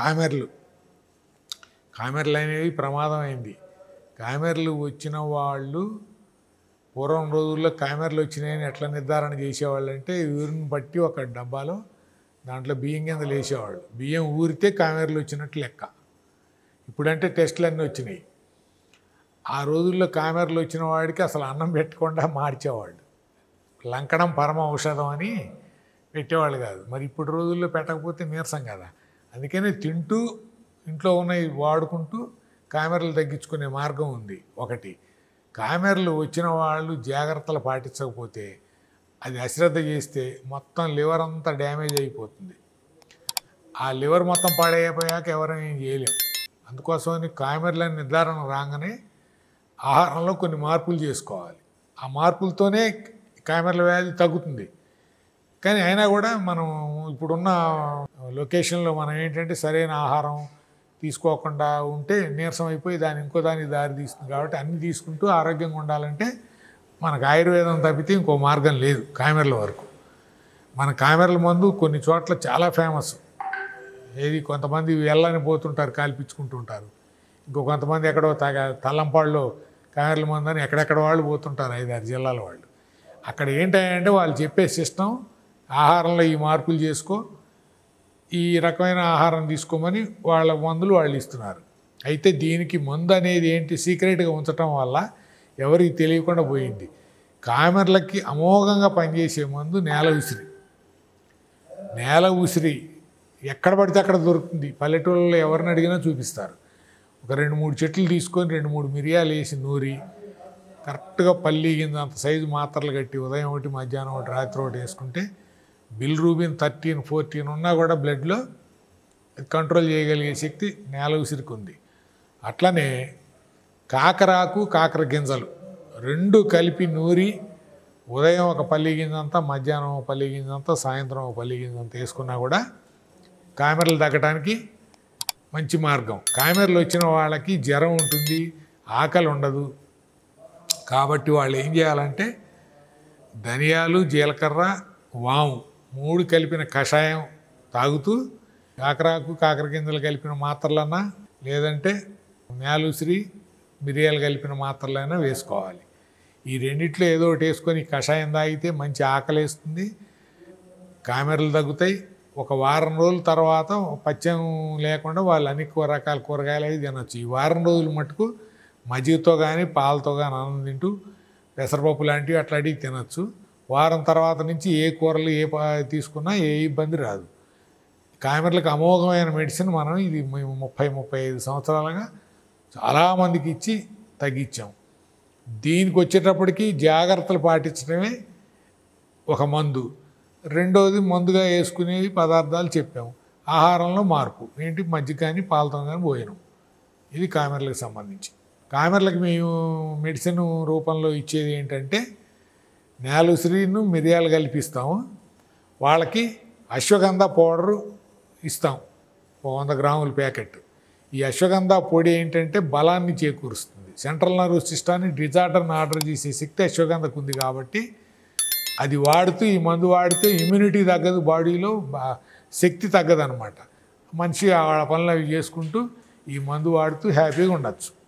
కామెర్లు కామెర్లు అనేవి ప్రమాదం అయింది కామెర్లు వచ్చిన వాళ్ళు పూర్వం రోజుల్లో కామెర్లు వచ్చినాయని ఎట్లా నిర్ధారణ చేసేవాళ్ళు అంటే ఊరిని బట్టి ఒక డబ్బాలో దాంట్లో బియ్యం కింద వేసేవాళ్ళు బియ్యం ఊరితే కామెర్లు వచ్చినట్టు లెక్క ఇప్పుడంటే టెస్టులు అన్నీ వచ్చినాయి ఆ రోజుల్లో కామెర్లు వచ్చిన వాడికి అసలు అన్నం పెట్టకుండా మార్చేవాళ్ళు లంకడం పరమ ఔషధం అని పెట్టేవాళ్ళు కాదు మరి ఇప్పుడు రోజుల్లో పెట్టకపోతే నీరసం కదా అందుకనే తింటూ ఇంట్లో ఉన్నవి వాడుకుంటూ కామెరలు తగ్గించుకునే మార్గం ఉంది ఒకటి కామెరలు వచ్చిన వాళ్ళు జాగ్రత్తలు పాటించకపోతే అది అశ్రద్ధ చేస్తే మొత్తం లివర్ అంతా డ్యామేజ్ అయిపోతుంది ఆ లివర్ మొత్తం పాడైపోయాక ఎవరైనా ఏం చేయలేం అందుకోసమని కామెరల నిర్ధారణ రాగానే ఆహారంలో కొన్ని మార్పులు చేసుకోవాలి ఆ మార్పులతోనే కామెరల వ్యాధి తగ్గుతుంది కానీ అయినా కూడా మనం ఇప్పుడున్న లొకేషన్లో మనం ఏంటంటే సరైన ఆహారం తీసుకోకుండా ఉంటే నీరసం అయిపోయి దాని ఇంకో దానికి దారి తీస్తుంది కాబట్టి అన్ని తీసుకుంటూ ఆరోగ్యంగా ఉండాలంటే మనకు ఆయుర్వేదం తప్పితే ఇంకో మార్గం లేదు కామెరల వరకు మన కామెరల మందు కొన్ని చోట్ల చాలా ఫేమస్ ఏది కొంతమంది వెళ్ళని పోతుంటారు కాల్పించుకుంటుంటారు ఇంకో కొంతమంది ఎక్కడో తగ తల్లంపాడులో కామెరల మందు అని ఎక్కడెక్కడ వాళ్ళు పోతుంటారు ఐదారు జిల్లాల వాళ్ళు అక్కడ ఏంటంటే వాళ్ళు చెప్పే సిస్టమ్ ఆహారంలో ఈ మార్పులు చేసుకో ఈ రకమైన ఆహారం తీసుకోమని వాళ్ళ మందులు వాళ్ళు ఇస్తున్నారు అయితే దీనికి మందు అనేది ఏంటి సీక్రెట్గా ఉంచటం వల్ల ఎవరికి తెలియకుండా పోయింది కామెర్లకి అమోఘంగా పనిచేసే మందు నేల ఉసిరి నేల ఉసిరి ఎక్కడ పడితే అక్కడ దొరుకుతుంది పల్లెటూళ్ళలో ఎవరిని అడిగినా చూపిస్తారు ఒక రెండు మూడు చెట్లు తీసుకొని రెండు మూడు మిరియాలు వేసి నూరి కరెక్ట్గా పల్లి కింద అంత సైజు మాత్రలు కట్టి ఉదయం ఒకటి మధ్యాహ్నం ఒకటి రాత్రి ఒకటి వేసుకుంటే బిల్ రూబిన్ థర్టీన్ ఫోర్టీన్ ఉన్నా కూడా బ్లడ్లో అది కంట్రోల్ చేయగలిగే శక్తి నేల ఉసిరికి ఉంది అట్లనే కాకరాకు కాకర గింజలు రెండు కలిపి నూరి ఉదయం ఒక పల్లి గింజంతా మధ్యాహ్నం ఒక పల్లి గింజంతా సాయంత్రం ఒక పల్లి గింజంతా వేసుకున్నా కూడా కామెరలు తగ్గడానికి మంచి మార్గం కామెరలు వచ్చిన వాళ్ళకి జ్వరం ఉంటుంది ఆకలి ఉండదు కాబట్టి వాళ్ళు ఏం చేయాలంటే ధనియాలు జీలకర్ర వాము మూడు కలిపిన కషాయం తాగుతూ కాకరాకు కాకర గింజలు కలిపిన మాత్రలన్నా లేదంటే మేలుసిరి మిరియాలు కలిపిన మాత్రలైనా వేసుకోవాలి ఈ రెండిట్లో ఏదో ఒకటి వేసుకొని కషాయం తాగితే మంచి ఆకలేస్తుంది కామెరలు తగ్గుతాయి ఒక వారం రోజుల తర్వాత పచ్చం లేకుండా వాళ్ళు అన్ని కూర రకాల కూరగాయలు అవి తినొచ్చు ఈ వారం రోజులు మటుకు మజ్జిగతో కానీ పాలతో కానీ అన్నం తింటూ పెసరపప్పు లాంటివి అట్లాంటివి తినొచ్చు వారం తర్వాత నుంచి ఏ కూరలు ఏ పా- తీసుకున్నా ఏ ఇబ్బంది రాదు కామెర్లకు అమోఘమైన మెడిసిన్ మనం ఇది మేము ముప్పై ముప్పై ఐదు సంవత్సరాలుగా చాలామందికి ఇచ్చి తగ్గించాం దీనికి వచ్చేటప్పటికి జాగ్రత్తలు పాటించడమే ఒక మందు రెండోది మందుగా వేసుకునే పదార్థాలు చెప్పాము ఆహారంలో మార్పు ఏంటి మజ్జిగ కానీ పాలతో కానీ పోయినాం ఇది కామెర్లకు సంబంధించి కామెర్లకు మేము మెడిసిన్ రూపంలో ఇచ్చేది ఏంటంటే నేలుసిరిను మిరియాలు కల్పిస్తాము వాళ్ళకి అశ్వగంధ పౌడరు ఇస్తాం ఒక వంద గ్రాముల ప్యాకెట్ ఈ అశ్వగంధ పొడి ఏంటంటే బలాన్ని చేకూరుస్తుంది సెంట్రల్ నర్వస్ సిస్టాన్ని డిజార్డర్ని ఆర్డర్ చేసే శక్తి అశ్వగంధకు ఉంది కాబట్టి అది వాడుతూ ఈ మందు వాడితే ఇమ్యూనిటీ తగ్గదు బాడీలో బా- శక్తి తగ్గదు అనమాట మనిషి వాళ్ళ పనులు అవి చేసుకుంటూ ఈ మందు వాడుతూ హ్యాపీగా ఉండొచ్చు